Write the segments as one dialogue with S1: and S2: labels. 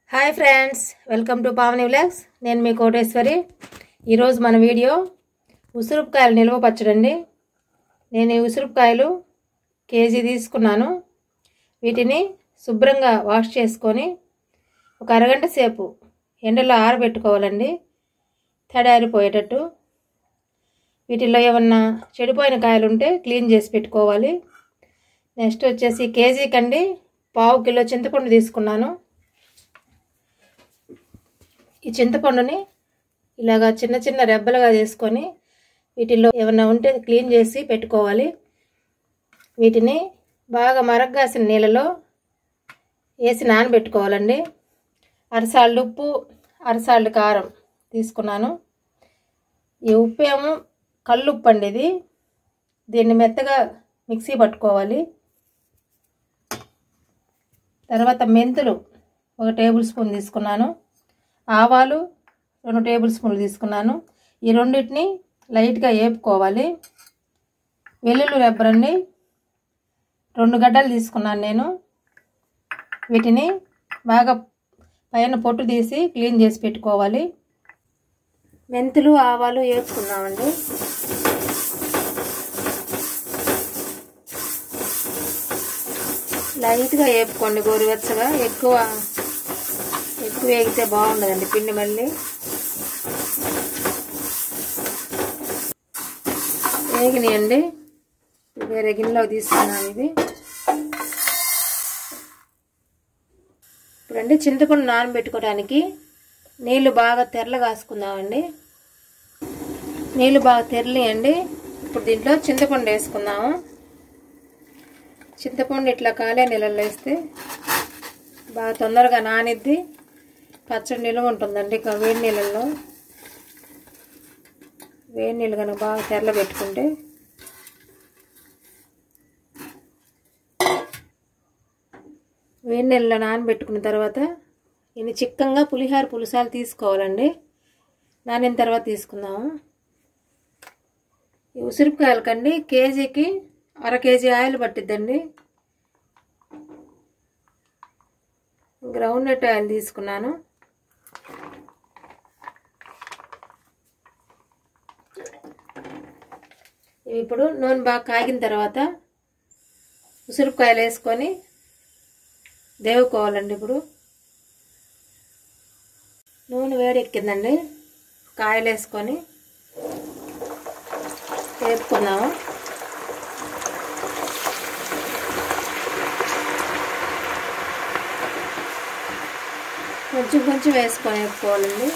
S1: hi friends welcome to Pavani vlogs నేను మీ కోటేశ్వరి ఈరోజు మన వీడియో ఉసురుపుకాయలు నిల్వ పచ్చడండి నేను ఈ ఉసురుపుకాయలు కేజీ తీసుకున్నాను వీటిని శుభ్రంగా వాష్ చేసుకొని ఒక అరగంట సేపు ఎండలో ఆరబెట్టుకోవాలండి తడారిపోయేటట్టు వీటిల్లో ఏమన్నా చెడిపోయిన కాయలు ఉంటే క్లీన్ చేసి పెట్టుకోవాలి నెక్స్ట్ వచ్చేసి కేజీ కండి పావు కిలో చింతపండు తీసుకున్నాను ఈ చింతపండుని ఇలాగా చిన్న చిన్న రెబ్బలుగా చేసుకొని వీటిల్లో ఏమన్నా ఉంటే క్లీన్ చేసి పెట్టుకోవాలి వీటిని బాగా మరగ్గాసిన నీళ్ళలో వేసి నానబెట్టుకోవాలండి అరసాళ్ళు ఉప్పు అరసాళ్ళు కారం తీసుకున్నాను ఈ ఉప్పు ఏమో కళ్ళు ఉప్పు అండి ఇది దీన్ని మెత్తగా మిక్సీ పట్టుకోవాలి తర్వాత మెంతులు ఒక టేబుల్ స్పూన్ తీసుకున్నాను ఆవాలు రెండు టేబుల్ స్పూన్లు తీసుకున్నాను ఈ రెండింటిని లైట్గా వేపుకోవాలి వెల్లుల్లి రెబ్బరండి రెండు గడ్డలు తీసుకున్నాను నేను వీటిని బాగా పైన పొట్టు తీసి క్లీన్ చేసి పెట్టుకోవాలి మెంతులు ఆవాలు వేసుకున్నామండి లైట్గా వేపుకోండి గోరువెచ్చగా ఎక్కువ ఎక్కువ వేగితే బాగుండదండి పిండి మళ్ళీ వేగినాయండి వేరే గిన్నెలో తీసుకున్నాను ఇది ఇప్పుడండి చింతపండు నానబెట్టుకోవడానికి నీళ్ళు బాగా తెరలు కాసుకుందామండి నీళ్ళు బాగా తెరలియండి ఇప్పుడు దీంట్లో చింతపండు వేసుకుందాము చింతపండు ఇట్లా కాలే నీళ్ళల్లో వేస్తే బాగా తొందరగా నానిద్ది పచ్చడి నిలువ ఉంటుందండి ఇక వేడి నీళ్ళల్లో వేడి నీళ్ళు కనుక బాగా తెరల పెట్టుకుంటే వేడి నీళ్ళలో నానబెట్టుకున్న తర్వాత ఇది చిక్కంగా పులిహార పులుసాలు తీసుకోవాలండి నానిన తర్వాత తీసుకుందాము ఈ ఉసిరికాయలకండి కేజీకి అర కేజీ ఆయిల్ పట్టిద్దండి గ్రౌండ్ నట్ ఆయిల్ తీసుకున్నాను ఇప్పుడు నూనె బాగా కాగిన తర్వాత ఉసిరికాయలు వేసుకొని దేవుకోవాలండి ఇప్పుడు నూనె వేడెక్కిందండి కాయలు వేసుకొని వేపుకుందాము కొంచెం కొంచెం వేసుకొని వేపుకోవాలండి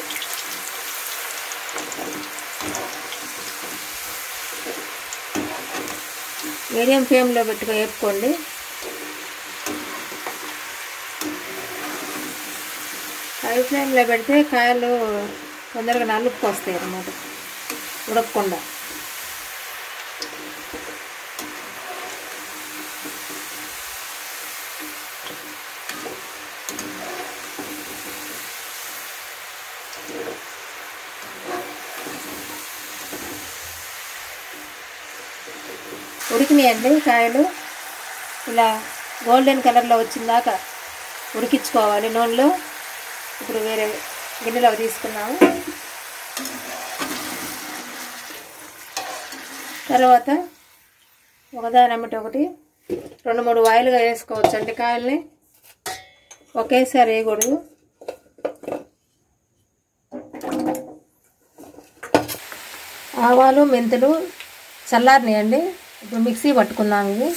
S1: మీడియం ఫ్లేమ్లో పెట్టుకొని వేపుకోండి హై ఫ్లేమ్లో పెడితే కాయలు తొందరగా నలుపుకు వస్తాయి అన్నమాట ఉడకకుండా ఉడికినాయండి కాయలు ఇలా గోల్డెన్ కలర్లో వచ్చిందాక ఉడికించుకోవాలి నూనెలో ఇప్పుడు వేరే గిన్నెలో తీసుకున్నాము తర్వాత ఒకదాని అమ్మటి ఒకటి రెండు మూడు వాయిలుగా వేసుకోవచ్చు అండి కాయల్ని ఒకేసారి వేయకూడదు ఆవాలు మెంతులు చల్లారినాయండి ఇప్పుడు మిక్సీ పట్టుకుందాం ఇవి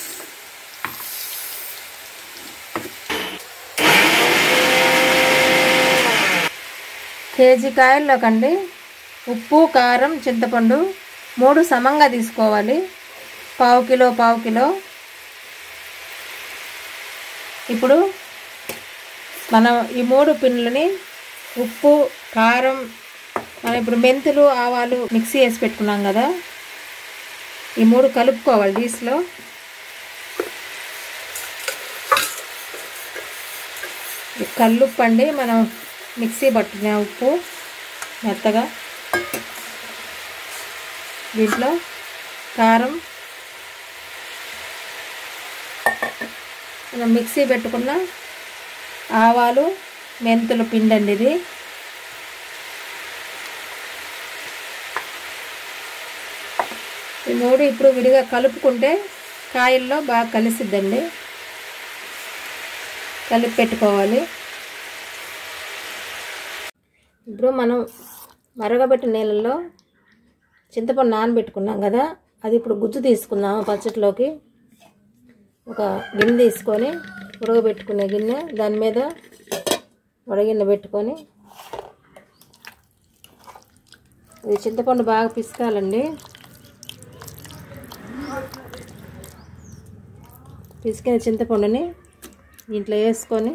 S1: కేజీ కాయల్లోకండి ఉప్పు కారం చింతపండు మూడు సమంగా తీసుకోవాలి పావు కిలో పావు కిలో ఇప్పుడు మనం ఈ మూడు పిన్నులని ఉప్పు కారం మనం ఇప్పుడు మెంతులు ఆవాలు మిక్సీ వేసి పెట్టుకున్నాం కదా ఈ మూడు కలుపుకోవాలి డీస్లో కల్లుప్పు అండి మనం మిక్సీ పట్టిన ఉప్పు మెత్తగా దీంట్లో కారం మనం మిక్సీ పెట్టుకున్న ఆవాలు మెంతుల పిండి అండి ఇది ఈ మూడు ఇప్పుడు విడిగా కలుపుకుంటే కాయల్లో బాగా కలిసిద్దండి కలిపి పెట్టుకోవాలి ఇప్పుడు మనం మరగబెట్టిన నీళ్ళల్లో చింతపండు నానబెట్టుకున్నాం కదా అది ఇప్పుడు గుజ్జు తీసుకుందాం పచ్చడిలోకి ఒక గిన్నె తీసుకొని ఉడకబెట్టుకునే గిన్నె దాని మీద వడగిన్నె పెట్టుకొని ఇది చింతపండు బాగా పిసకాలండి పిసికిన చింతపండుని దీంట్లో వేసుకొని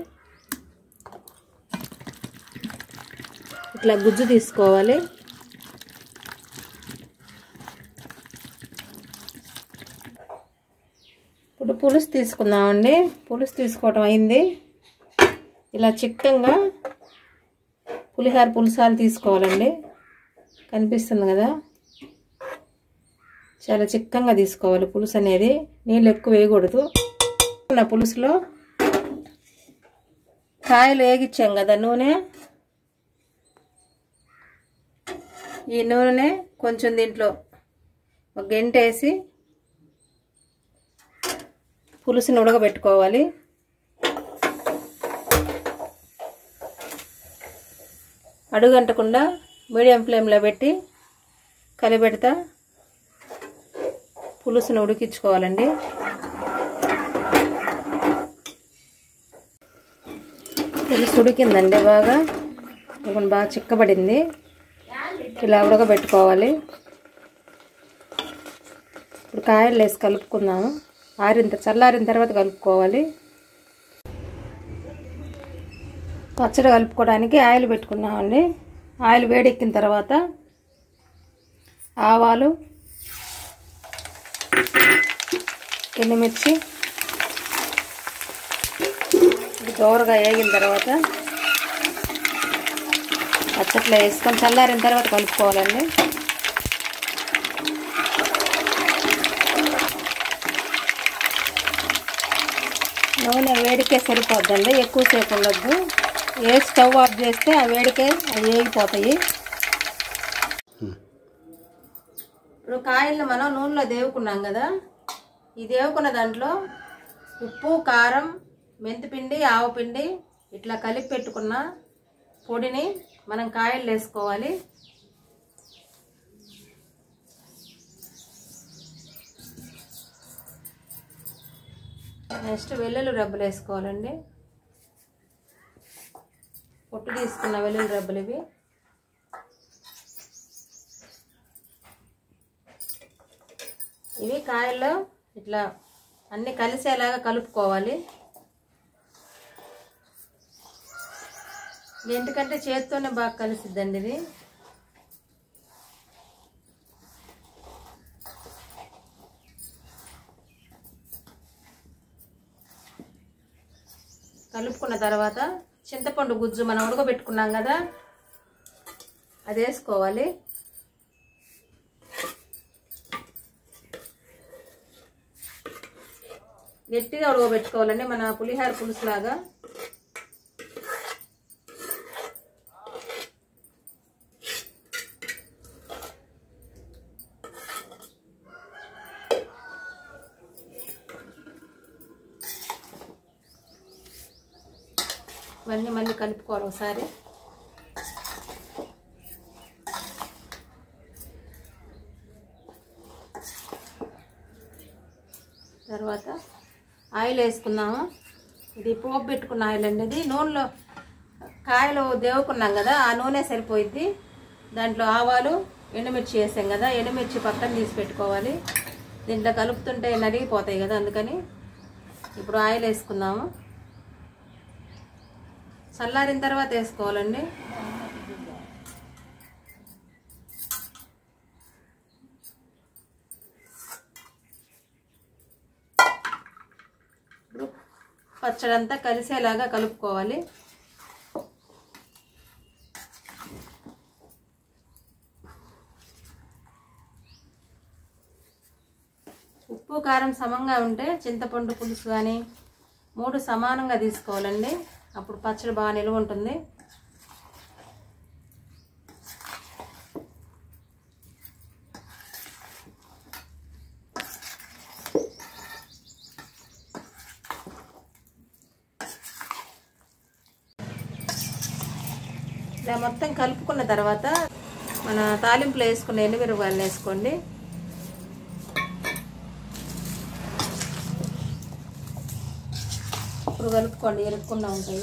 S1: ఇట్లా గుజ్జు తీసుకోవాలి ఇప్పుడు పులుసు తీసుకుందామండి పులుసు తీసుకోవటం అయింది ఇలా చిక్కగా పులిహార పులుసాలు తీసుకోవాలండి కనిపిస్తుంది కదా చాలా చిక్కంగా తీసుకోవాలి పులుసు అనేది నీళ్ళు ఎక్కువ వేయకూడదు నా పులుసులో కాయలు వేగిచ్చాం కదా నూనె ఈ నూనె కొంచెం దీంట్లో ఒక గంట వేసి పులుసుని ఉడకబెట్టుకోవాలి అడుగంటకుండా మీడియం ఫ్లేమ్లో పెట్టి కలిపెడతా పులుసుని ఉడికించుకోవాలండి పులుసు ఉడికిందండి బాగా ఇప్పుడు బాగా చిక్కబడింది ఇలా ఉడకబెట్టుకోవాలి ఇప్పుడు కాయలు వేసి కలుపుకుందాము ఆరిన చల్లారిన తర్వాత కలుపుకోవాలి పచ్చడి కలుపుకోవడానికి ఆయిల్ పెట్టుకున్నామండి ఆయిల్ వేడెక్కిన తర్వాత ఆవాలు ఎండుమిర్చి ఇది దోరగా వేగిన తర్వాత పచ్చట్లో వేసుకొని చల్లారిన తర్వాత కలుపుకోవాలండి నూనె వేడికే సరిపోద్దండి ఎక్కువసేపు ఉండొద్దు ఏ స్టవ్ ఆఫ్ చేస్తే ఆ వేడికే అవి వేగిపోతాయి ఇప్పుడు కాయలను మనం నూనెలో దేవుకున్నాం కదా ఈ దేవుకున్న దాంట్లో ఉప్పు కారం మెంతిపిండి ఆవపిండి ఇట్లా కలిపి పెట్టుకున్న పొడిని మనం కాయలు వేసుకోవాలి నెక్స్ట్ వెల్లుల్లి రబ్బలు వేసుకోవాలండి పొట్టు తీసుకున్న వెల్లుల్లి రబ్బలు ఇవి ఇవి కాయల్లో ఇట్లా అన్నీ కలిసేలాగా కలుపుకోవాలి ఎందుకంటే చేత్తోనే బాగా కలిసిద్దండి ఇది కలుపుకున్న తర్వాత చింతపండు గుజ్జు మనం ఉడకబెట్టుకున్నాం కదా అది వేసుకోవాలి గట్టిగా ఉడకబెట్టుకోవాలండి మన పులిహార పులుసు లాగా ఇవన్నీ మళ్ళీ కలుపుకోవాలి ఒకసారి తర్వాత ఆయిల్ వేసుకుందాము ఇది పోపు పెట్టుకున్న ఆయిల్ అండి ఇది నూనెలో కాయలు దేవుకున్నాం కదా ఆ నూనె సరిపోయిద్ది దాంట్లో ఆవాలు ఎండుమిర్చి వేసాం కదా ఎండుమిర్చి పక్కన తీసి పెట్టుకోవాలి దీంట్లో కలుపుతుంటే నలిగిపోతాయి కదా అందుకని ఇప్పుడు ఆయిల్ వేసుకుందాము చల్లారిన తర్వాత వేసుకోవాలండి ఇప్పుడు పచ్చడి అంతా కలిసేలాగా కలుపుకోవాలి ఉప్పు కారం సమంగా ఉంటే చింతపండు పులుసు కానీ మూడు సమానంగా తీసుకోవాలండి అప్పుడు పచ్చడి బాగా నిలువ ఉంటుంది ఇలా మొత్తం కలుపుకున్న తర్వాత మన తాలింపులో వేసుకున్న ఎండుమిరపకాయలు వేసుకోండి ఇప్పుడు కలుపుకోండి ఎరుక్కుండా ఉంటాయి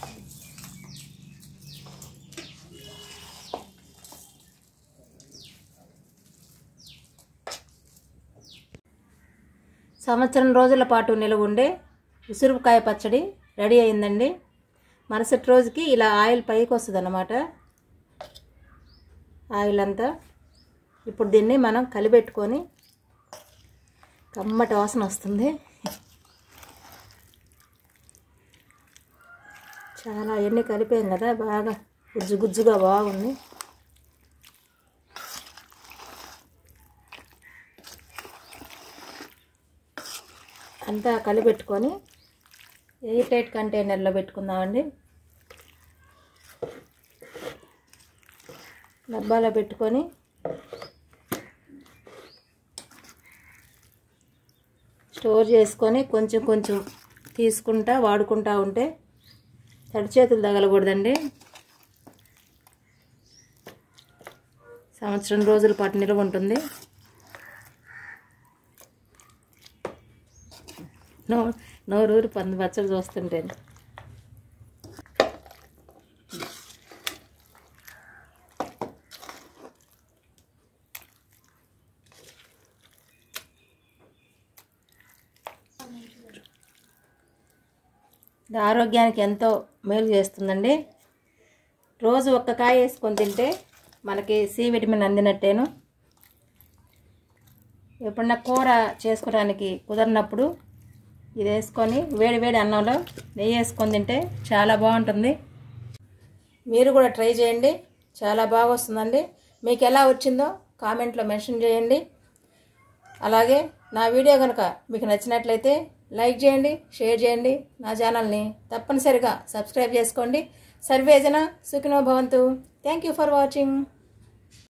S1: సంవత్సరం రోజుల పాటు నిలువ ఉండే ఉసురుకాయ పచ్చడి రెడీ అయిందండి మరుసటి రోజుకి ఇలా ఆయిల్ పైకి వస్తుంది అన్నమాట ఆయిల్ అంతా ఇప్పుడు దీన్ని మనం కలిపెట్టుకొని కమ్మటి వాసన వస్తుంది చాలా ఎన్ని కలిపాం కదా బాగా గుజ్జు గుజ్జుగా బాగుంది అంతా కలిపెట్టుకొని ఎయిర్ టైట్ కంటైనర్లో పెట్టుకుందామండి డబ్బాలో పెట్టుకొని స్టోర్ చేసుకొని కొంచెం కొంచెం తీసుకుంటా వాడుకుంటా ఉంటే తడి చేతులు తగలకూడదండి సంవత్సరం రోజుల పాటు నిలువ ఉంటుంది నో నోరూరి పంది పచ్చడి చూస్తుంటే ఇది ఆరోగ్యానికి ఎంతో మేలు చేస్తుందండి రోజు ఒక్క కాయ వేసుకొని తింటే మనకి సి విటమిన్ అందినట్టేను ఎప్పుడన్నా కూర చేసుకోవడానికి కుదరినప్పుడు ఇది వేసుకొని వేడి వేడి అన్నంలో నెయ్యి వేసుకొని తింటే చాలా బాగుంటుంది మీరు కూడా ట్రై చేయండి చాలా బాగా వస్తుందండి మీకు ఎలా వచ్చిందో కామెంట్లో మెన్షన్ చేయండి అలాగే నా వీడియో కనుక మీకు నచ్చినట్లయితే లైక్ చేయండి షేర్ చేయండి నా ఛానల్ని తప్పనిసరిగా సబ్స్క్రైబ్ చేసుకోండి సర్వేజన సుఖినో భవంతు థ్యాంక్ యూ ఫర్ వాచింగ్